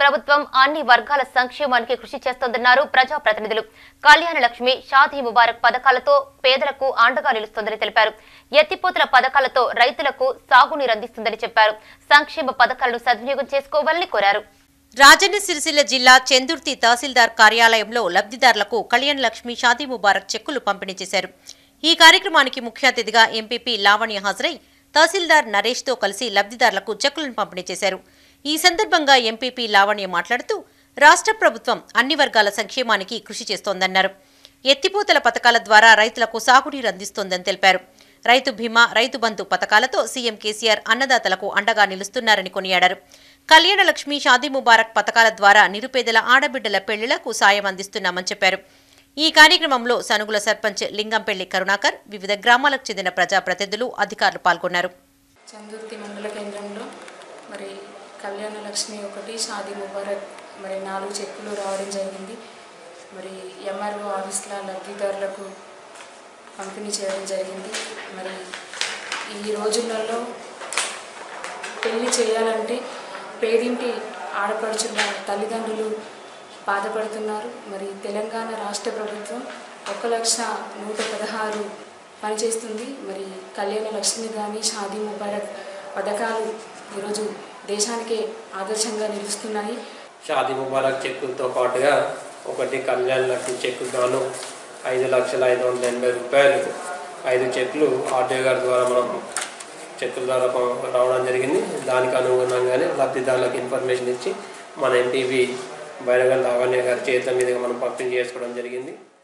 ప్రభుత్వం అన్ని వర్గాల సంక్షేమానికి కృషి చేస్తోందన్నారు ప్రజాప్రతినిధులు కళ్యాణ లక్ష్మి షాదీ ముబారక్ పథకాలతో పేదలకు అండగా నిలుస్తోందని తెలిపారు ఎత్తిపోతల పథకాలతో రైతులకు సాగునీరు అందిస్తుందని చెప్పారు సంక్షేమ పథకాలను సద్వినియోగం చేసుకోవాలని కోరారు రాజన్న సిరిసిల్ల జిల్లా చెందుర్తి తహసీల్దార్ కార్యాలయంలో లబ్ధిదారులకు కళ్యాణ్ లక్ష్మి షాదీ ముబారక్ చెక్కులు పంపిణీ చేశారు ఈ కార్యక్రమానికి ముఖ్య అతిథిగా ఎంపీపీ లావణ్య హాజరై తహసీల్దార్ నరేష్తో కలిసి లబ్ధిదారులకు చెక్కులను పంపిణీ చేశారు ఈ సందర్భంగా ఎంపీపీ లావణ్య మాట్లాడుతూ రాష్ట్ర ప్రభుత్వం అన్ని వర్గాల సంక్షేమానికి కృషి చేస్తోందన్నారు ఎత్తిపోతల పథకాల ద్వారా రైతులకు సాగునీరు అందిస్తోందని తెలిపారు రైతు బీమా రైతు బంధు పథకాలతో సీఎం కేసీఆర్ అన్నదాతలకు అండగా నిలుస్తున్నారని కొనియాడారు కళ్యాణ లక్ష్మి షాదీ ముబారక్ పథకాల ద్వారా నిరుపేదల ఆడబిడ్డల పెళ్లిళ్లకు సాయం అందిస్తున్నామని చెప్పారు ఈ కార్యక్రమంలో సనుగుల సర్పంచ్ లింగంపల్లి కరుణాకర్ వివిధ గ్రామాలకు చెందిన ప్రజాప్రతినిధులు అధికారులు పాల్గొన్నారు చందుర్తి మండల కేంద్రంలో మరి కళ్యాణ లక్ష్మి ఒకటి షాదీ ముబారక్ మరి నాలుగు చెక్కులు రావడం జరిగింది మరి ఎంఆర్ఓ ఆఫీస్ల లబ్ధిదారులకు పంపిణీ చేయడం జరిగింది మరి ఈ రోజులలో పెళ్లి చేయాలంటే పేదింటి ఆడపడుచున్న తల్లిదండ్రులు బాధపడుతున్నారు మరి తెలంగాణ రాష్ట్ర ప్రభుత్వం ఒక లక్ష నూట పదహారు పనిచేస్తుంది మరి కళ్యాణ లక్ష్మి కానీ షాదీ ముబారక్ పథకాలు ఈరోజు దేశానికే ఆదర్శంగా నిలుస్తున్నాయి షాదీ ముబారక్ చెక్కులతో పాటుగా ఒకటి కళ్యాణ్ లక్ష్మి చెక్కు గాను ఐదు లక్షల ఐదు వందల ఎనభై రూపాయలు ఐదు చెక్లు ఆర్డీఓ గారి ద్వారా మనం చెక్కుల ద్వారా పం- రావడం జరిగింది దానికి అనుగుణంగానే లబ్ధిదారులకు ఇన్ఫర్మేషన్ ఇచ్చి మన ఎంపీవి బైరగల్ లావణ్య గారి చేతుల మీదుగా మనం పంపిణీ చేసుకోవడం జరిగింది